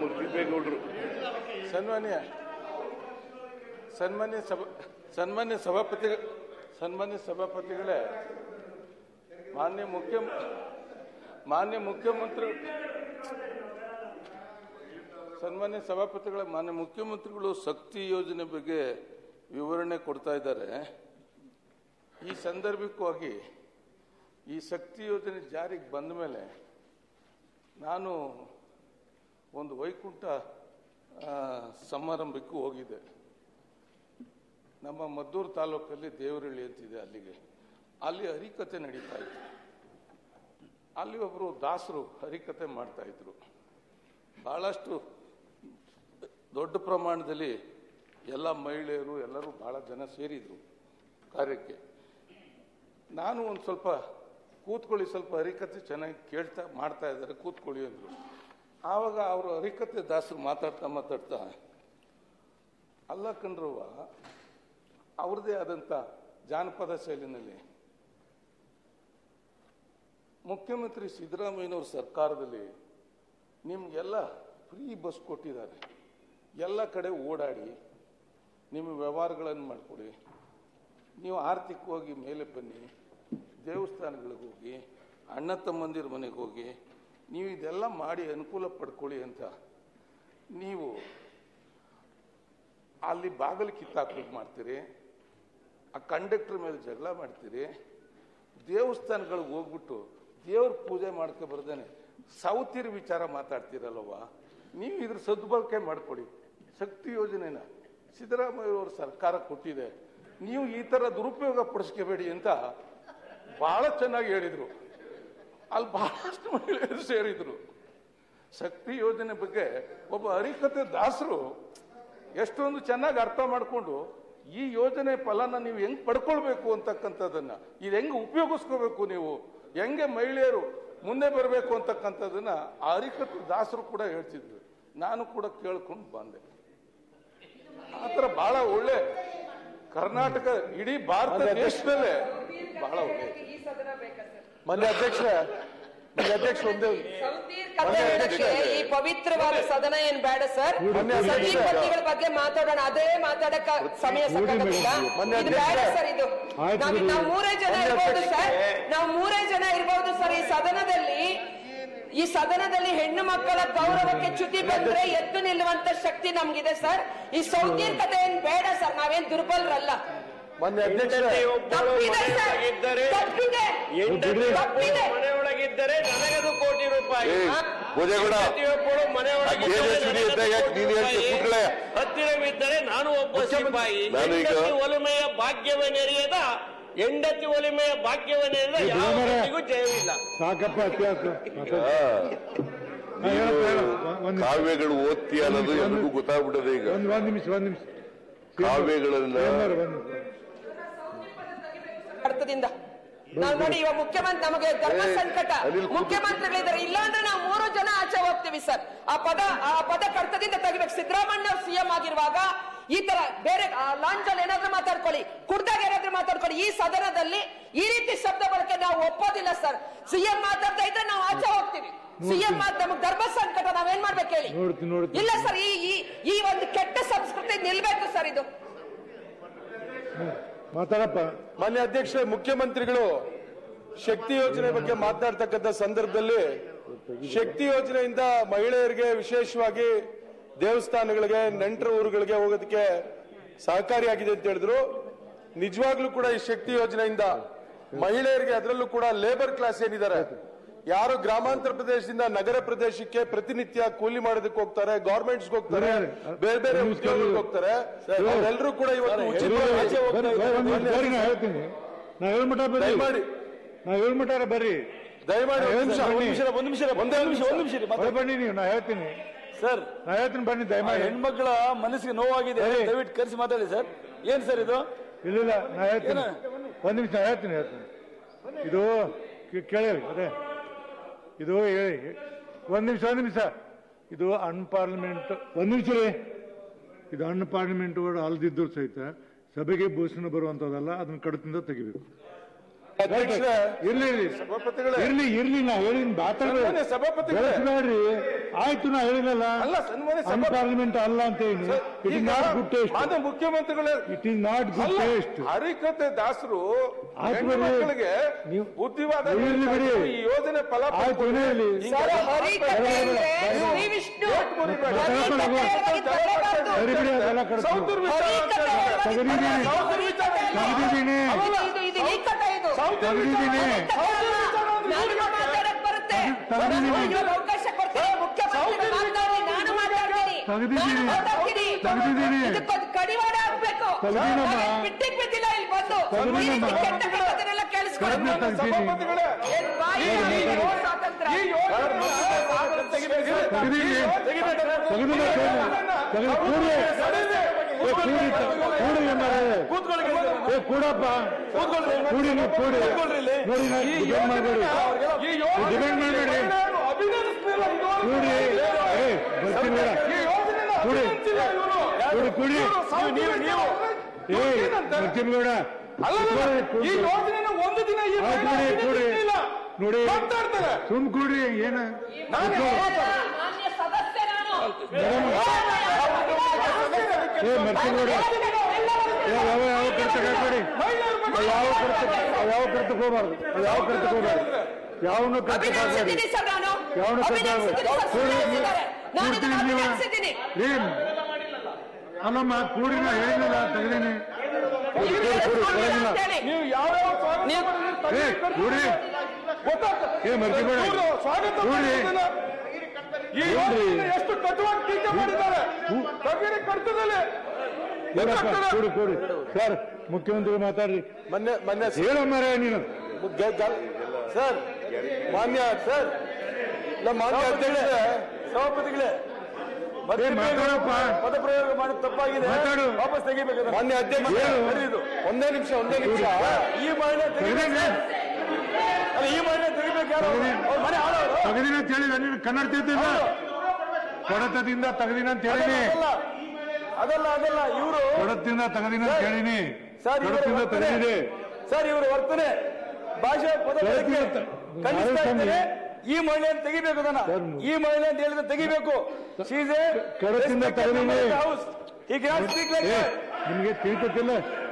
ತಿಪ್ಪೇಗೌಡರು ಸನ್ಮಾನ್ಯ ಸನ್ಮಾನ್ಯ ಸಭಾ ಸನ್ಮಾನ್ಯ ಸಭಾಪತಿ ಸನ್ಮಾನ್ಯ ಸಭಾಪತಿಗಳೇ ಮಾನ್ಯ ಮುಖ್ಯ ಮಾನ್ಯ ಮುಖ್ಯಮಂತ್ರಿ ಸನ್ಮಾನ್ಯ ಸಭಾಪತಿಗಳ ಮಾನ್ಯ ಮುಖ್ಯಮಂತ್ರಿಗಳು ಶಕ್ತಿ ಯೋಜನೆ ಬಗ್ಗೆ ವಿವರಣೆ ಕೊಡ್ತಾ ಇದ್ದಾರೆ ಈ ಸಂದರ್ಭಕ್ಕಾಗಿ ಈ ಶಕ್ತಿ ಯೋಜನೆ ಜಾರಿಗೆ ಬಂದ ಮೇಲೆ ನಾನು ಒಂದು ವೈಕುಂಠ ಆ, ಸಮಾರಂಭಕ್ಕೂ ಹೋಗಿದ್ದೆ ನಮ್ಮ ಮದ್ದೂರು ತಾಲೂಕಲ್ಲಿ ದೇವರಳ್ಳಿ ಅಂತಿದೆ ಅಲ್ಲಿಗೆ ಅಲ್ಲಿ ಹರಿಕತೆ ನಡೀತಾ ಇತ್ತು ಅಲ್ಲಿ ಒಬ್ಬರು ದಾಸರು ಹರಿಕತೆ ಮಾಡ್ತಾ ಇದ್ರು ಬಹಳಷ್ಟು ದೊಡ್ಡ ಪ್ರಮಾಣದಲ್ಲಿ ಎಲ್ಲ ಮಹಿಳೆಯರು ಎಲ್ಲರೂ ಬಹಳ ಜನ ಸೇರಿದ್ರು ಕಾರ್ಯಕ್ಕೆ ನಾನು ಒಂದು ಸ್ವಲ್ಪ ಕೂತ್ಕೊಳ್ಳಿ ಸ್ವಲ್ಪ ಹರಿಕತೆ ಚೆನ್ನಾಗಿ ಕೇಳ್ತಾ ಮಾಡ್ತಾ ಇದ್ದಾರೆ ಕೂತ್ಕೊಳ್ಳಿ ಅಂದರು ಆವಾಗ ಅವರು ಹರಿಕತೆ ದಾಸರು ಮಾತಾಡ್ತಾ ಮಾತಾಡ್ತಾ ಅಲ್ಲ ಕಣ್ರವ್ವ ಅವ್ರದ್ದೇ ಆದಂಥ ಜಾನಪದ ಶೈಲಿನಲ್ಲಿ ಮುಖ್ಯಮಂತ್ರಿ ಸಿದ್ದರಾಮಯ್ಯನವ್ರ ಸರ್ಕಾರದಲ್ಲಿ ನಿಮ್ಗೆಲ್ಲ ಫ್ರೀ ಬಸ್ ಕೊಟ್ಟಿದ್ದಾರೆ ಎಲ್ಲ ಕಡೆ ಓಡಾಡಿ ನಿಮ್ಮ ವ್ಯವಹಾರಗಳನ್ನು ಮಾಡ್ಕೊಳ್ಳಿ ನೀವು ಆರ್ಥಿಕವಾಗಿ ಮೇಲೆ ಬನ್ನಿ ದೇವಸ್ಥಾನಗಳಿಗೆ ಹೋಗಿ ಅಣ್ಣ ತಮ್ಮಂದಿರ ಮನೆಗೆ ಹೋಗಿ ನೀವು ಇದೆಲ್ಲ ಮಾಡಿ ಅನುಕೂಲ ಪಡ್ಕೊಳ್ಳಿ ಅಂತ ನೀವು ಅಲ್ಲಿ ಬಾಗಿಲು ಕಿತ್ತಾಕ್ಲಿಕ್ಕೆ ಮಾಡ್ತೀರಿ ಆ ಕಂಡಕ್ಟರ್ ಮೇಲೆ ಜಗಳ ಮಾಡ್ತೀರಿ ದೇವಸ್ಥಾನಗಳಿಗೆ ಹೋಗ್ಬಿಟ್ಟು ದೇವ್ರ ಪೂಜೆ ಮಾಡ್ಕೊ ಬರ್ದೇನೆ ಸೌತಿರ್ ವಿಚಾರ ಮಾತಾಡ್ತೀರಲ್ವ ನೀವು ಇದ್ರ ಸದ್ಬಳಕೆ ಮಾಡ್ಕೊಡಿ ಶಕ್ತಿ ಯೋಜನೆನ ಸಿದ್ದರಾಮಯ್ಯ ಅವ್ರ ಸರ್ಕಾರ ಕೊಟ್ಟಿದೆ ನೀವು ಈ ತರ ದುರುಪಯೋಗ ಪಡಿಸ್ಕೋಬೇಡಿ ಅಂತ ಬಹಳ ಚೆನ್ನಾಗಿ ಹೇಳಿದ್ರು ಅಲ್ಲಿ ಬಹಳಷ್ಟು ಮಹಿಳೆಯರು ಸೇರಿದ್ರು ಶಕ್ತಿ ಯೋಜನೆ ಬಗ್ಗೆ ಒಬ್ಬ ಹರಿಕತೆ ದಾಸರು ಎಷ್ಟೊಂದು ಚೆನ್ನಾಗಿ ಅರ್ಥ ಮಾಡಿಕೊಂಡು ಈ ಯೋಜನೆ ಫಲನ ನೀವು ಹೆಂಗ್ ಪಡ್ಕೊಳ್ಬೇಕು ಅಂತಕ್ಕಂಥದ್ದನ್ನ ಇದು ಹೆಂಗ್ ಉಪಯೋಗಿಸ್ಕೋಬೇಕು ನೀವು ಹೆಂಗೆ ಮಹಿಳೆಯರು ಮುಂದೆ ಬರಬೇಕು ಅಂತಕ್ಕಂಥದ್ದನ್ನ ಆ ಹರಿಕತೆ ದಾಸರು ಕೂಡ ಹೇಳ್ತಿದ್ರು ನಾನು ಕೂಡ ಕೇಳ್ಕೊಂಡು ಬಂದೆ ಆ ಥರ ಬಹಳ ಒಳ್ಳೆ ಕರ್ನಾಟಕ ಇಡೀ ಭಾರತ ದೇಶದಲ್ಲೇ ಬಹಳ ಒಳ್ಳೆ ಈ ಸದನ ಬೇಕಾ ಸರ್ ಮಾನ್ಯ ಅಧ್ಯಕ್ಷ ಮಾನ್ಯ ಅಧ್ಯಕ್ಷ ಒಂದೇ ಸೌತೀರ್ ಕನ್ನಡಕ್ಕೆ ಈ ಪವಿತ್ರವಾದ ಸದನ ಏನ್ ಬೇಡ ಸರ್ ಮೊನ್ನೆ ಅಧ್ಯಕ್ಷ- ಸತಿಪತಿಗಳ ಬಗ್ಗೆ ಮಾತಾಡೋಣ ಅದೇ ಮಾತಾಡಕ ಸಮಯ ಸಾಕಾಗೋದಿಲ್ಲ ಮೊನ್ನೆ ಇದು ಬೇಡ ಅಧ್ಯಕ್ಷ- ಸರ್ ಇದು ಆಯ್ತು ನಾವ್ ಬಿಡಿ. ನಾವು ಮೂರೇ ಜನ ಮೊನ್ನೆ ಇರ್ಬೋದು ಅಧ್ಯಕ್ಷ- ಸರ್ ನಾವು ಮೂರೇ ಜನ ಇರ್ಬೋದು ಸರ್ ಈ ಸದನದಲ್ಲಿ ಈ ಸದನದಲ್ಲಿ ಹೆಣ್ಣು ಮಕ್ಕಳ ಗೌರವಕ್ಕೆ ಚ್ಯುತಿ ಬಂದ್ರೆ ಎದ್ದು ನಿಲ್ಲುವಂತ ಶಕ್ತಿ ನಮ್ಗಿದೆ ಸರ್ ಈ ಸೌತೀರ್ ಕಥೆ ಏನ್ ಬೇಡ ಸರ್ ನಾವೇನ್ ದುರ್ಬಲರಲ್ಲ ಮಾನ್ಯ ಅಧ್ಯಕ್ಷ ತಪ್ಪಿದೆ ಸರ್ ತಪ್ಪಿದೆ ತಪ್ಪಿದೆ ಮನೆಯೊಳಗಿದ್ದರೆ ನನಗದು ಕೋಟಿ ರೂಪಾಯಿ ಏ, ಭೋಜೇಗೌಡ, ಪ್ರತಿಯೊಬ್ಬಳು ಮನೆಯೊಳಗೆ ಆ ತೇಜಸ್ವಿನಿ ಇದ್ದಾಗ ನೀನು ಹೇಳ್ತೀಯ, ಕೂತ್ಕೊಳ್ಳೆ. ಹತ್ತಿರವಿದ್ದರೆ ನಾನು ಒಬ್ಬ ಸಿಪಾಯಿ ನಾನು ಈಗ- ಹೆಂಡತಿ ಒಲುಮೆಯ ಭಾಗ್ಯವನ್ನೆರಿಯದ ಹೆಂಡತಿ ಒಲಿಮೆಯ ಭಾಗ್ಯವನ್ನೆರಿಯದ ಯಾವ ಗುರುಮರೆ. ವ್ಯಕ್ತಿಗೂ ಜಯವಿಲ್ಲ ಸಾಕಪ್ಪ ಅತ್ಯಾಸ ನೀನು ಒಂದು ಕಾವ್ಯಗಳು ಓದ್ತೀಯ ಅನ್ನೋದು ಎಲ್ರಿಗೂ ಗೊತ್ತಾಗ್ಬಿಟ್ಟದೆ ಈಗ ಒಂದ್ ಒಂದ್ ನಿಮಿಷ ಒಂದ್ ನಿಮಿಷ ಕಾವ್ಯಗಳನ್ನ ಏನಾರು ಒಂದ್ ನಿಮಿಷ ಅರ್ಥದಿಂದ ನಾವು ನೋಡಿ ಇವಾಗ ಮುಖ್ಯಮಂತ್ರಿ ನಮಗೆ ಧರ್ಮ ಏ, ಸಂಕಟ ಅನಿಲ್ ಕೂತು- ಮುಖ್ಯಮಂತ್ರಿಗಳಿದ್ದಾರೆ ಇಲ್ಲಾಂದ್ರೆ ನಾವು ಮೂರು ಜನ ಆಚೆ ಹೋಗ್ತೀವಿ ಸರ್ ಆ ಪದ ಆ ಪದ ಕರ್ತದಿಂದ ತೆಗಿಬೇಕು ಸಿದ್ದರಾಮಯ್ಯ ಅವ್ರು ಸಿಎಂ ಆಗಿರುವಾಗ ಈ ತರ ಬೇರೆ ಲಾಂಚ್ ಅಲ್ಲಿ ಏನಾದ್ರೂ ಮಾತಾಡ್ಕೊಳ್ಳಿ ಕುಡ್ದಾಗ ಏನಾದ್ರೂ ಮಾತಾಡ್ಕೊಳ್ಳಿ ಈ ಸದನದಲ್ಲಿ ಈ ರೀತಿ ಶಬ್ದ ಬಳಕೆ ನಾವು ಒಪ್ಪೋದಿಲ್ಲ ಸರ್ ಸಿಎಂ ಮಾತಾಡ್ತಾ ಇದ್ರೆ ನಾವು ಆಚೆ ಹೋಗ್ತೀವಿ ಸಿಎಂ ನಮಗೆ ಧರ್ಮ ಸಂಕಟ ನಾವೇನ್ ಮಾಡ್ಬೇಕು ಹೇಳಿ ನೋಡ್ತೀನಿ ನೋಡ್ತೀನಿ ಇಲ್ಲ ಸರ್ ಈ ಈ ಈ ಒಂದು ಕೆಟ್ಟ ಸಂಸ್ಕೃತಿ ನಿಲ್ಬೇಕು ಸರ್ ಇದು ಮಾತಾಡಪ್ಪ ಮಾನ್ಯ ಅಧ್ಯಕ್ಷ ಮುಖ್ಯಮಂತ್ರಿಗಳು ಶಕ್ತಿ ಯೋಜನೆ ಬಗ್ಗೆ ಮಾತನಾಡ್ತಕ್ಕಂಥ ಸಂದರ್ಭದಲ್ಲಿ ಶಕ್ತಿ ಯೋಜನೆಯಿಂದ ಮಹಿಳೆಯರಿಗೆ ವಿಶೇಷವಾಗಿ ದೇವಸ್ಥಾನಗಳಿಗೆ ನೆಂಟರ ಊರುಗಳಿಗೆ ಹೋಗೋದಕ್ಕೆ ಸಹಕಾರಿಯಾಗಿದೆ ಅಂತ ಹೇಳಿದ್ರು ನಿಜವಾಗ್ಲೂ ಕೂಡ ಈ ಶಕ್ತಿ ಯೋಜನೆಯಿಂದ ಮಹಿಳೆಯರಿಗೆ ಅದರಲ್ಲೂ ಕೂಡ ಲೇಬರ್ ಕ್ಲಾಸ್ ಏನಿದ್ದಾರೆ ಯಾರು ಗ್ರಾಮಾಂತರ ಪ್ರದೇಶದಿಂದ ನಗರ ಪ್ರದೇಶಕ್ಕೆ ಪ್ರತಿನಿತ್ಯ ಕೂಲಿ ಮಾಡೋದಕ್ಕೆ ಹೋಗ್ತಾರೆ ಗೌರ್ಮೆಂಟ್ಸ್ ಹೋಗ್ತಾರೆ ಬೇರೆ ಬೇರೆ ಉದ್ಯೋಗಕ್ಕೆ ಹೋಗ್ತಾರೆ ಅವರೆಲ್ಲರೂ ಕೂಡ ಇವತ್ತು ಉಚಿತವಾಗಿ ಆಚೆ ಹೋಗ್ತಾ ಬರ್ರಿ, ಬರ್ರಿ, ಒಂದ್ ನಿಮಿಷ ಬರ್ರಿ, ನಾ ಇದ್ದಾರೆ. ಹೇಳ್ತೀನಿ ನಾ ಹೇಳ್ಮಟ ಬರ್ರಿ ದಯಮಾಡಿ ನಾ ಹೇಳ್ಮಟಾರ ಬರ್ರಿ ದಯಮಾಡಿ ಒಂದು ನಿಮಿಷ ಬನ್ನಿ. ಒಂದು ನಿಮಿಷ ಒಂದು ನಿಮಿಷ ಒಂದೇ ನಿಮಿಷ ಒಂದು ನಿಮಿಷ ಇರಿ, ಮಾತಾಡಿ. ಹೊರ ಬನ್ನಿ ನೀವು ನಾ ಹೇಳ್ತೀನಿ ಸರ್ ನಾ ಹೇಳ್ತೀನಿ ಬನ್ನಿ ಆ ದಯಮಾಡಿ ಹೆಣ್ಮಕ್ಳ ಮನಸ್ಸಿಗೆ ನೋವಾಗಿದೆ ಸರಿ. ದಯವಿಟ್ಟು ಕರೆಸಿ ಮಾತಾಡಿ ಸರ್ ಏನ್ ಸರ್ ಇದು ಇಲ್ಲ ಇಲ್ಲ ನಾ ಹೇಳ್ತೀನಿ ಏನ? ಒಂದ್ ನಿಮಿಷ ನಾ ಹೇಳ್ತೀನಿ ಹೇಳ್ತೀನಿ ಇದು ಕೇ- ಕೇಳಿ ಅದೇ ಇದು ಹೇಳಿ ಒಂದ್ ನಿಮಿಷ ಒಂದ್ ನಿಮಿಷ ಇದು ಅನ್ಪಾರ್ಲಿಮೆಂಟ್ ಒಂದ್ ನಿಮಿಷ ರೀ ಇದು ಅನ್ಪಾರ್ಲಿಮೆಂಟ್ ವರ್ಡ್ ಅಲ್ದಿದ್ರು ಸಹಿತ ಸಭೆಗೆ ಭೂಷಣ ಬರುವಂತದಲ್ಲ ಅದನ್ನ ಕಡತದಿಂದ ತೆಗಿಬೇಕು ಅಧ್ಯಕ್ಷರೇ, ಇರ್ಲಿ ಇರ್ಲಿ ಸಭಾಪತಿಗಳೇ ಇರ್ಲಿ ಇರ್ಲಿ ನಾ ಹೇಳಿ ಸನ್ಮಾನ್ಯ ಸಭಾಪತಿಗಳೇ. ಬೆಳೆಸ್ಬೇಡ್ರಿ ಆಯ್ತು ನಾ ಹೇಳಿದಲ್ಲ ಅಲ್ಲ ಸನ್ಮಾನ್ಯ ಸಭಾ- ಅನ್ಪಾರ್ಲಿಮೆಂಟ್ ಅಲ್ಲ ಅಂತ ಹೇಳಿ ಸರ್, ಇಟ್ ಇಸ್ ಈಗ ನಾಟ್ ಗುಡ್ ಟೇಸ್ಟ್ ಮಾನ್ಯ ಮುಖ್ಯಮಂತ್ರಿಗಳೇ ಇಟ್ ಈಸ್ ನಾಟ್ ಗುಡ್ ಅಲ್ಲ, ಟೇಸ್ಟ್ ಹರಿಕತೆ ದಾಸರು ಆಯ್ತು ಹೆಣ್ಣು ಬಿಡಿ. ಮಕ್ಕಳಿಗೆ ನೀವು- ಬುದ್ಧಿವಾದ ಇರ್ಲಿ ಬಿಡಿ. ಈ ಯೋಜನೆ ಫಲ ಆಯ್ತು ಹೇಳಿ ಸರ್ ಹರಿಕತೆ ಅಂದ್ರೆ ಶ್ರೀ ವಿಷ್ಣು ಹರಿಕತೆ ಹೇಳುವಾಗಿ ಬರಬಾರ್ದು. ಸರಿ ಬಿಡಿ ಅದೆಲ್ಲ ಕಡ್ತು ಸೌತುರ್ ವಿಚಾರ ಹರಿಕತೆ ಅಂತ ಹೇಳುವಾಗಿ ತೆಗೆದಿದ್ದೀನಿ. ಬರಬಾರ್ದು. ತೆಗೆದಿದ್ದೀನಿ ಇದು ಇದು ಇದು ಈ ಕಥೆ ಇದು ತೆಗೆದಿದ್ದೀನಿ ಹರಿಕತೆ ಅಲ್ಲ. ನನಗೆ ಮಾತಾಡಕ್ ಬರುತ್ತೆ ತೆಗೆದಿದ್ದೀನಿ. ನನಗೆ ಇವಾಗ ಅವಕಾಶ ಕೊಡ್ತೀನಿ ಮುಖ್ಯಮಂತ್ರಿ ಮಾತಾಡಿ ನಾನು ಮಾತಾಡ್ತೀನಿ ತೆಗೆದಿದ್ದೀನಿ. ನಾನು ಮಾತಾಡ್ತೀನಿ ತೆಗೆದಿದ್ದೀನಿ. ಇದಕ್ಕೊಂದು ಕಡಿವಾಣ ಆಗ್ಬೇಕು ತೆಗೆದಿದ್ದೀನಮ್ಮ. ನಾನು ಬಿಟ್ಟಿಗ್ ಬಿದ್ದಿಲ್ಲ ಇಲ್ಲಿ ಬಂದು ಈ ರೀತಿ ತೆಗೆದಿದ್ದೀನಮ್ಮ. ಕೆಟ್ಟ ಕಥೆನೆಲ್ಲ ಕೇಳಿಸ್ಕೊಂಡು ತೆಗೆದು ತೆಗ್ದಿದ್ದೀನಿ. ಸಭಾಪತಿಗಳೇ ಏನ್ ಬಾಯಿ ಈ- ಸ್ವಾತಂತ್ರ್ಯ ಈ ಯೋಜನೆ ತೆಗೆದಿದ್ದೀನಿ. ತೆಗೆದಿಲ್ಲ ತೆಗೆದು ಕೂಡಿ ಏ ಕೂಡಿ ಕೂಡಿ ಏನಾರೆ ಏ ಕೂಡಪ್ಪ ಕೂಡಿ ನೀವು ಕೂಡಿ ನೋಡಿ ನಾ ಡಿಪೆಂಡ್ ಮಾಡಬೇಡಿ ಈ ಯೋಜನೆ- ಡಿಪೆಂಡ್ ಮಾಡಬೇಡಿ ಅಭಿನಂದಿಸ್ತಿಲ್ಲ ಇವರು. ಕೂಡಿ ಏ ಬರ್ತೀನಿ ಬೇಡ ಈ ಯೋಜನೆನ ಕೂಡಿ. ಅಭಿನಂದಿಸಿಲ್ಲ ಇವರು. ಕೂಡಿ ಕೂಡಿ ಇವರು ಸೌತುರ್ ನೀವು- ನೀವು- ವಿಚಾರ- ಏ ಏನಂತ? ಬರ್ತೀನಿ ಬೇಡ ಅಲ್ಲ, ಅಲ್ಲ, ಕೂಡಿ, ಈ ಕೂಡಿ. ಯೋಜನೆನ ಒಂದು ದಿನ ಈ ಆಯ್ತು ಮಹಿಳೆ ಬಿಡಿ, ಕೂಡಿ. ಅಭಿನಂದಿಸ್ಲಿಲ್ಲ. ನೋಡಿ ಮಾತಾಡ್ತಾರೆ ಸುಮ್ ಕೂಡಿ ಏನ ಮಾನ್ಯ ಸದಸ್ಯ ನಾನು ಏ ಬರ್ತೀನಿ ಬೇಡ ಏ, ಯಾವ ಯಾವ ಕರ್ತಕ ಹಾಕ್ಬೇಡಿ ಯಾವ ಕರ್ತಕ ಯಾವ ಕರ್ತಕ ಹೋಗ್ಬಾರ್ದು ಅದು ಯಾವ ಕರ್ತಕ ಹೋಗ್ಬಾರ್ದು ಯಾವನು ಕರ್ತಕ ಹಾಕ್ಬೇಡಿ ಅಭಿನಂದಿಸಿದ್ದೀನಿ ಸರ್ ನಾನು ಯಾವನು ಕರ್ತಕ ಅಭಿನಂದಿಸಿದ್ದೀನಿ ಸರ್, ಸುಳ್ಳು ಹೇಳ್ತಿದ್ದಾರೆ. ನಾನು ಇದನ್ನ ಕೂಡ್ತೀನಿ ನೀವು ಅಭಿನಂದಿಸಿದ್ದೀನಿ ಏನ್ ಅಲ್ಲಮ್ಮ ಕೂಡಿ ನಾ ಹೇಳಿಲ್ಲ ತೆಗೆದೀನಿ ಕೂಡಿ ಕೂಡಿ ಕೂಡಿ ತೆಗೆದಿಲ್ಲ ಅಂತೇಳಿ. ನೀವು ಯಾವ್ಯಾವ ಸ್ವಾಗತ ನೀವು- ಮಾಡಿದ್ರೆ ಏ ಕೂಡಿ ಗೊತ್ತಾಗ್ತದೆ. ಏ ಮರ್ತಿಬೇಡ ಇವ್ರು ಸ್ವಾಗತ ಕೂಡಿ ಮಾಡಿದ್ದನ್ನ ಈ ಯೋಜನೆ ಎಷ್ಟು ಕಟುವಾಗಿ ಟೀಕೆ ಮಾಡಿದ್ದಾರೆ ಕಬಿರಿ ಕರ್ತದಲ್ಲಿ ಏನಪ್ಪ ಕೂಡಿ ಕೂಡಿ ಸರ್ ಮುಖ್ಯಮಂತ್ರಿ ಮಾತಾಡ್ರಿ ಮೊನ್ನೆ ಮೊನ್ನೆ ಹೇಳ ಮರ ನೀನು ಗ- ಗ- ಸರ್ ಮಾನ್ಯ ಸರ್ ನಮ್ಮ ಮಾನ್ಯ ಅಧ್ಯಕ್ಷ ಸಭಾಪತಿಗಳೇ ಏ ಮಾತಾಡಪ್ಪ ಪದಪ್ರಯೋಗ ಮಾಡೋದು ತಪ್ಪಾಗಿದೆ ಮಾತಾಡು. ವಾಪಸ್ ತೆಗಿಬೇಕು ಮಾನ್ಯ ಅಧ್ಯಕ್ಷ ಹೇಳು. ಇದು ಒಂದೇ ನಿಮಿಷ ಒಂದೇ ನಿಮಿಷ ಈ ಮಹಿಳೆ ತೆಗಿಬೇಕು ತೆಗೆದಿನಿ ಅಲ್ಲ ಈ ಮಹಿಳೆ ತೆಗಿಬೇಕು ಯಾರು ಅವ್ರು? ಅವ್ರ ಮನೆ ಆಳವರು ತೆಗೆದಿನ ಅಂತ ಹೇಳಿದ ನೀನು ಕನ್ನಡ ತಿಳ್ತಿಲ್ಲ ಕೊಡತದಿಂದ ತೆಗೆದಿನ ಅಂತ ಹೇಳಿನಿ ಅದಲ್ಲ ಅದಲ್ಲ ಅದಲ್ಲ ಇವರು ಕೊಡದಿಂದ ತೆಗೆದಿನ ಅಂತ ಹೇಳಿನಿ ಸರ್ ಇವರ ಕೊಡದಿಂದ ವರ್ತನೆ ತೆಗೆದಿದೆ ಸರ್ ಇವರ ವರ್ತನೆ ಭಾಷೆ ಪದ ಬಳಕೆ ಸರ್, ಖಂಡಿಸ್ತಾ ನಾಳೆ ಇದ್ದೇನೆ ಈ ಮಹಿಳೆಯನ್ನು ತೆಗಿಬೇಕು ಅದನ್ನ ಸರ್, ಈ ಮಹಿಳೆ ಅಂತ ಹೇಳಿದ್ರೆ ತೆಗಿಬೇಕು She is a ಕೆಳತಿಂದ respected member of the ತೆಗೆದಿನಿ. house. He cannot speak like ಏ that. ನಿಮಗೆ ತಿಳಿತತಿಲ್ಲ